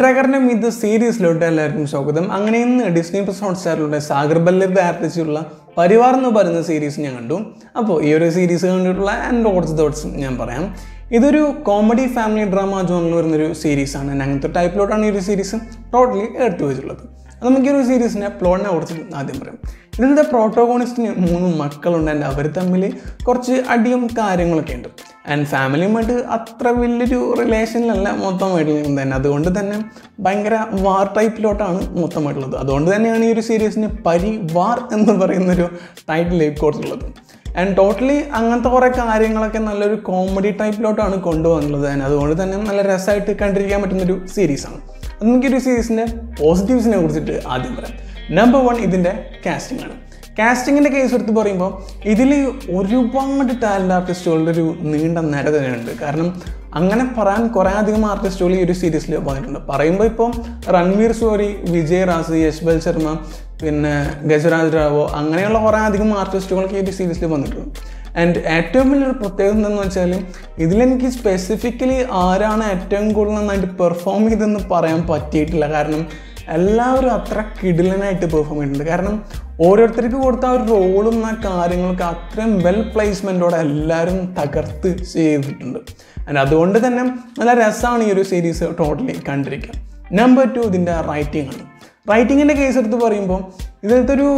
പ്രേക്ഷകരുടെ ഇത് സീരീസിലോട്ട് എല്ലാവർക്കും സ്വാഗതം അങ്ങനെ ഇന്ന് ഡിസ്നി പ്ലസ് ഹോട്ട്സ്റ്റാറിലൂടെ സാഗർ ബല്ലർ ഡയറക്ടർ പരിവാർ എന്ന് പറയുന്ന സീരീസ് ഞാൻ കണ്ടു അപ്പോൾ ഈ ഒരു സീരീസ് കണ്ടിട്ടുള്ള എൻ്റെ കുറച്ച് തോട്ട്സും ഞാൻ പറയാം ഇതൊരു കോമഡി ഫാമിലി ഡ്രാമ ജോണിൽ വരുന്നൊരു സീരീസാണ് അങ്ങനത്തെ ടൈപ്പിലോട്ടാണ് ഈ ഒരു സീരീസ് ടോട്ടലി എടുത്തു വെച്ചിട്ടുള്ളത് അത് നമുക്ക് ഈ ഒരു സീരീസിൻ്റെ പ്ലോട്ടിനെ കുറിച്ച് ആദ്യം പറയാം ഇതിൻ്റെ പ്രോട്ടോഗോണിസ്റ്റിന് മൂന്ന് മക്കളുണ്ട് ആൻഡ് അവർ തമ്മിൽ കുറച്ച് അടിയും കാര്യങ്ങളൊക്കെ ഉണ്ട് ആൻഡ് ഫാമിലിയുമായിട്ട് അത്ര വലിയൊരു റിലേഷനിലല്ല മൊത്തമായിട്ടുള്ളത് തന്നെ അതുകൊണ്ട് തന്നെ ഭയങ്കര വാർ ടൈപ്പിലോട്ടാണ് മൊത്തമായിട്ടുള്ളത് അതുകൊണ്ട് തന്നെയാണ് ഈ ഒരു സീരീസിന് പരിവാർ എന്ന് പറയുന്നൊരു ടൈറ്റിലേക്ക് കൊടുത്തുള്ളത് ആൻഡ് ടോട്ടലി അങ്ങനത്തെ കുറേ കാര്യങ്ങളൊക്കെ നല്ലൊരു കോമഡി ടൈപ്പിലോട്ടാണ് കൊണ്ടുവന്നുള്ളത് ആൻഡ് അതുകൊണ്ട് തന്നെ നല്ല രസമായിട്ട് കണ്ടിരിക്കാൻ പറ്റുന്നൊരു സീരീസാണ് അത് നമുക്കൊരു സീരീസിൻ്റെ പോസിറ്റീവ്സിനെ കുറിച്ചിട്ട് ആദ്യം പറയാം നമ്പർ വൺ ഇതിൻ്റെ കാസ്റ്റിംഗ് ആണ് കാസ്റ്റിങ്ങിൻ്റെ കേസ് എടുത്ത് പറയുമ്പോൾ ഇതിൽ ഒരുപാട് ടാലൻ്റ് ആർട്ടിസ്റ്റുകളുടെ ഒരു നീണ്ട നിര തന്നെയുണ്ട് കാരണം അങ്ങനെ പറയാൻ കുറേ അധികം ആർട്ടിസ്റ്റുകൾ ഈ ഒരു സീരീസിൽ വന്നിട്ടുണ്ട് പറയുമ്പോൾ ഇപ്പോൾ രൺവീർ സോറി വിജയ് റാസ് യശ്ബൽ ശർമ്മ പിന്നെ ഗജരാജ് റാവോ അങ്ങനെയുള്ള കുറേ അധികം ആർട്ടിസ്റ്റുകളൊക്കെ ഈ ഒരു സീരീസിൽ വന്നിട്ടുണ്ട് ആൻഡ് ഏറ്റവും വലിയൊരു പ്രത്യേകത എന്താണെന്ന് വെച്ചാൽ ഇതിലെനിക്ക് സ്പെസിഫിക്കലി ആരാണ് ഏറ്റവും കൂടുതൽ നന്നായിട്ട് പെർഫോം ചെയ്തതെന്ന് പറയാൻ പറ്റിയിട്ടില്ല കാരണം എല്ലാവരും അത്ര കിടിലനായിട്ട് പെർഫോം ചെയ്തിട്ടുണ്ട് കാരണം ഓരോരുത്തർക്ക് കൊടുത്ത ആ ഒരു റോളും ആ കാര്യങ്ങളൊക്കെ അത്രയും വെൽ പ്ലേസ്മെൻറ്റോടെ എല്ലാവരും തകർത്ത് ചെയ്തിട്ടുണ്ട് ആൻഡ് അതുകൊണ്ട് തന്നെ നല്ല രസമാണ് ഈ ഒരു സീരീസ് ടോട്ടലി കണ്ടിരിക്കുക നമ്പർ ടു ഇതിൻ്റെ റൈറ്റിംഗ് ആണ് റൈറ്റിങ്ങിൻ്റെ കേസ് എടുത്ത് പറയുമ്പോൾ ഇതിലത്തെ ഒരു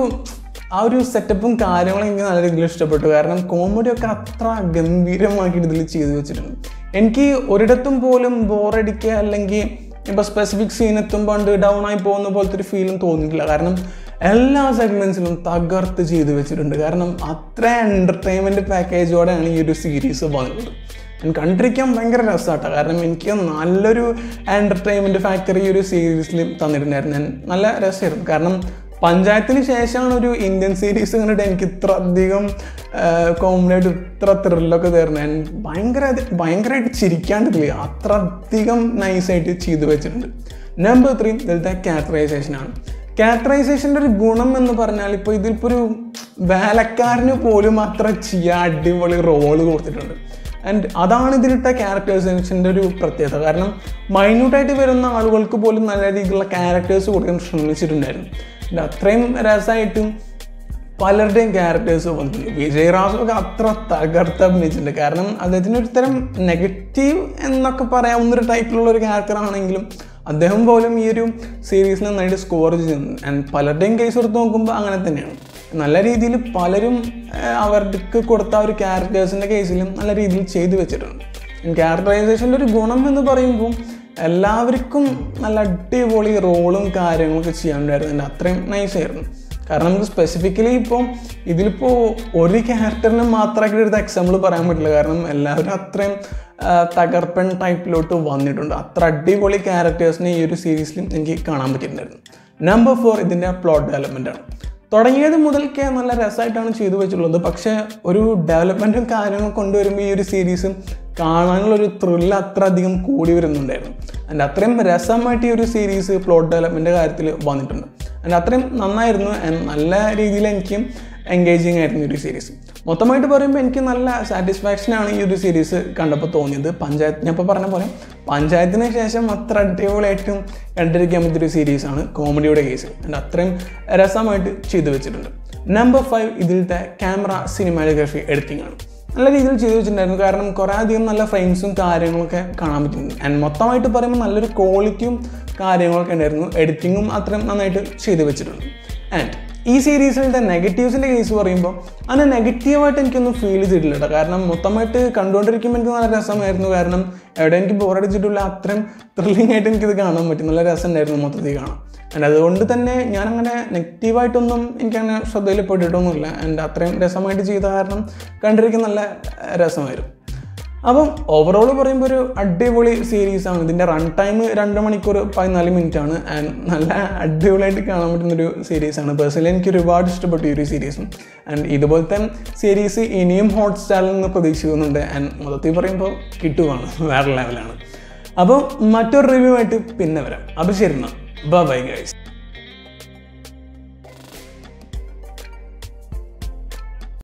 ആ ഒരു സെറ്റപ്പും കാര്യങ്ങളും എനിക്ക് നല്ല രീതിയിൽ ഇഷ്ടപ്പെട്ടു കാരണം കോമഡി ഒക്കെ അത്ര ഗംഭീരമാക്കിയിട്ട് ഇതിൽ ചെയ്തു വെച്ചിട്ടുണ്ട് എനിക്ക് ഒരിടത്തും പോലും ബോറടിക്കുക അല്ലെങ്കിൽ ഇപ്പോൾ സ്പെസിഫിക് സീൻ എത്തുമ്പോൾ ഉണ്ട് ഡൗൺ ആയി പോകുന്ന പോലത്തെ ഒരു ഫീലും തോന്നിയിട്ടില്ല കാരണം എല്ലാ സെഗ്മെൻറ്റ്സിലും തകർത്ത് ചെയ്തു വെച്ചിട്ടുണ്ട് കാരണം അത്ര എൻ്റർടൈൻമെൻറ്റ് പാക്കേജോടെയാണ് ഈ ഒരു സീരീസ് വന്നത് ഞാൻ കണ്ടിരിക്കാൻ ഭയങ്കര രസമാട്ടോ കാരണം എനിക്ക് നല്ലൊരു എൻ്റർടൈൻമെൻറ്റ് ഫാക്ടറി ഈ ഒരു സീരീസിൽ തന്നിട്ടുണ്ടായിരുന്നു ഞാൻ നല്ല രസമായിരുന്നു കാരണം പഞ്ചായത്തിന് ശേഷമാണ് ഒരു ഇന്ത്യൻ സീരീസ് കണ്ടിട്ട് എനിക്ക് ഇത്ര അധികം കോമഡി ആയിട്ട് ഇത്ര ത്രില്ലൊക്കെ തരുന്നത് ഞാൻ ഭയങ്കര ഭയങ്കരമായിട്ട് ചിരിക്കാണ്ടില്ല അത്ര അധികം നൈസായിട്ട് ചെയ്തു വെച്ചിട്ടുണ്ട് നമ്പർ ത്രീ ഇതിലത്തെ ക്യാരക്ടറൈസേഷനാണ് ക്യാരക്ടറൈസേഷൻ്റെ ഒരു ഗുണം എന്ന് പറഞ്ഞാൽ ഇപ്പോൾ ഇതിലിപ്പോൾ ഒരു വേലക്കാരന് പോലും അത്ര ചെയ്യാൻ അടിപൊളി റോള് കൊടുത്തിട്ടുണ്ട് ആൻഡ് അതാണ് ഇതിലിട്ട ക്യാരക്ടേഴ്സിൻ്റെ ഒരു പ്രത്യേകത കാരണം മൈന്യൂട്ടായിട്ട് വരുന്ന ആളുകൾക്ക് പോലും നല്ല രീതിയിലുള്ള ക്യാരക്ടേഴ്സ് കൊടുക്കാൻ ശ്രമിച്ചിട്ടുണ്ടായിരുന്നു and അത്രയും രസമായിട്ടും പലരുടെയും ക്യാരക്ടേഴ്സ് വന്നിട്ടുണ്ട് വിജയ് റാസൊക്കെ അത്ര തകർത്ത് അഭിനയിച്ചിട്ടുണ്ട് കാരണം അദ്ദേഹത്തിന് ഒരു തരം നെഗറ്റീവ് എന്നൊക്കെ പറയാവുന്ന ഒരു ടൈപ്പിലുള്ള ഒരു ക്യാരക്ടർ ആണെങ്കിലും അദ്ദേഹം പോലും ഈ ഒരു സീരീസിൽ നന്നായിട്ട് സ്കോർ ചെയ്യുന്നു ആൻഡ് പലരുടെയും കേസ് എടുത്ത് നോക്കുമ്പോൾ അങ്ങനെ തന്നെയാണ് നല്ല രീതിയിൽ പലരും അവർക്ക് കൊടുത്ത ഒരു ക്യാരക്ടേഴ്സിൻ്റെ കേസിലും നല്ല രീതിയിൽ ചെയ്തു വെച്ചിട്ടുണ്ട് ക്യാരക്ടറൈസേഷൻ്റെ ഒരു ഗുണം എന്ന് പറയുമ്പോൾ എല്ലാവർക്കും നല്ല അടിപൊളി റോളും കാര്യങ്ങളൊക്കെ ചെയ്യാനുണ്ടായിരുന്നു എൻ്റെ അത്രയും നൈസായിരുന്നു കാരണം നമുക്ക് സ്പെസിഫിക്കലി ഇപ്പോൾ ഇതിലിപ്പോൾ ഒരു ക്യാരക്ടറിനെ മാത്രമായിട്ട് എടുത്ത എക്സാമ്പിൾ പറയാൻ പറ്റില്ല കാരണം എല്ലാവരും അത്രയും തകർപ്പൻ ടൈപ്പിലോട്ട് വന്നിട്ടുണ്ട് അത്ര അടിപൊളി ക്യാരക്ടേഴ്സിനെ ഈ ഒരു സീരീസിലും എനിക്ക് കാണാൻ പറ്റിയിട്ടുണ്ടായിരുന്നു നമ്പർ ഫോർ ഇതിൻ്റെ പ്ലോട്ട് ഡെവലപ്മെൻ്റ് ആണ് തുടങ്ങിയത് മുതൽക്കേ നല്ല രസമായിട്ടാണ് ചെയ്തു വെച്ചിട്ടുള്ളത് പക്ഷേ ഒരു ഡെവലപ്മെൻറ്റും കാര്യങ്ങളും കൊണ്ടുവരുമ്പോൾ ഈ ഒരു സീരീസും കാണാനുള്ളൊരു ത്രില്ല് അത്ര അധികം കൂടി വരുന്നുണ്ടായിരുന്നു അതിൻ്റെ അത്രയും രസമായിട്ട് ഈ ഒരു സീരീസ് പ്ലോട്ട് ഡെവലപ്മെൻറ്റ് കാര്യത്തിൽ വന്നിട്ടുണ്ട് അതിൻ്റെ അത്രയും നന്നായിരുന്നു നല്ല രീതിയിൽ എനിക്ക് എൻഗേജിങ് ആയിരുന്നു ഈ ഒരു സീരീസ് മൊത്തമായിട്ട് പറയുമ്പോൾ എനിക്ക് നല്ല സാറ്റിസ്ഫാക്ഷൻ ആണ് ഈ ഒരു സീരീസ് കണ്ടപ്പോൾ തോന്നിയത് പഞ്ചായത്ത് ഞാൻ ഇപ്പോൾ പറഞ്ഞ പോലെ പഞ്ചായത്തിന് ശേഷം അത്ര അടിപൊളിയായിട്ടും കണ്ടിരിക്കാൻ പറ്റിയൊരു സീരീസാണ് കോമഡിയുടെ കേസ് അതിൻ്റെ അത്രയും രസമായിട്ട് ചെയ്തു വെച്ചിട്ടുണ്ട് നമ്പർ ഫൈവ് ഇതിലത്തെ ക്യാമറ സിനിമാറ്റോഗ്രഫി എഡിറ്റിംഗ് ആണ് നല്ല രീതിയിൽ ചെയ്തു വെച്ചിട്ടുണ്ടായിരുന്നു കാരണം കുറേ അധികം നല്ല ഫ്രെയിംസും കാര്യങ്ങളൊക്കെ കാണാൻ പറ്റുന്നു ആൻഡ് മൊത്തമായിട്ട് പറയുമ്പോൾ നല്ലൊരു ക്വാളിറ്റിയും കാര്യങ്ങളൊക്കെ ഉണ്ടായിരുന്നു എഡിറ്റിങ്ങും അത്രയും നന്നായിട്ട് ചെയ്തു വെച്ചിട്ടുണ്ട് ആൻഡ് ഈ സീരീസിൻ്റെ നെഗറ്റീവ്സിൻ്റെ കേസ് പറയുമ്പോൾ അങ്ങനെ നെഗറ്റീവായിട്ട് എനിക്കൊന്നും ഫീൽ ചെയ്തിട്ടില്ല കേട്ടോ കാരണം മൊത്തമായിട്ട് കണ്ടുകൊണ്ടിരിക്കുമ്പോൾ എനിക്ക് നല്ല രസമായിരുന്നു കാരണം എവിടെ എനിക്ക് ബോറടിച്ചിട്ടില്ല അത്രയും ത്രില്ലിംഗ് ആയിട്ട് എനിക്കിത് കാണാൻ പറ്റും നല്ല രസമുണ്ടായിരുന്നു മൊത്തത്തിൽ കാണാൻ ആൻഡ് അതുകൊണ്ട് തന്നെ ഞാനങ്ങനെ നെഗറ്റീവായിട്ടൊന്നും എനിക്കങ്ങനെ ശ്രദ്ധയിൽ പെട്ടിട്ടൊന്നുമില്ല ആൻഡ് അത്രയും രസമായിട്ട് ചെയ്ത കാരണം കണ്ടിരിക്കാൻ നല്ല രസമായിരുന്നു അപ്പം ഓവറോൾ പറയുമ്പോൾ ഒരു അടിപൊളി സീരീസാണ് ഇതിൻ്റെ റൺ ടൈം രണ്ട് മണിക്കൂർ പതിനാല് മിനിറ്റ് ആണ് ആൻഡ് നല്ല അടിപൊളിയായിട്ട് കാണാൻ പറ്റുന്നൊരു സീരീസാണ് പേഴ്സണലി എനിക്ക് ഒരുപാട് ഇഷ്ടപ്പെട്ടു ഈ ഒരു സീരീസും ആൻഡ് ഇതുപോലത്തെ സീരീസ് ഇനിയും ഹോട്ട്സ്റ്റാറിൽ നിന്ന് പ്രതീക്ഷിക്കുന്നുണ്ട് ആൻഡ് മൊത്തത്തിൽ പറയുമ്പോൾ കിട്ടുവാണ് വേറെ ലെവലാണ് അപ്പോൾ മറ്റൊരു റിവ്യൂ ആയിട്ട് പിന്നെ വരാം അപ്പോൾ ശരി എന്നാൽ ബൈ ഗൈസ്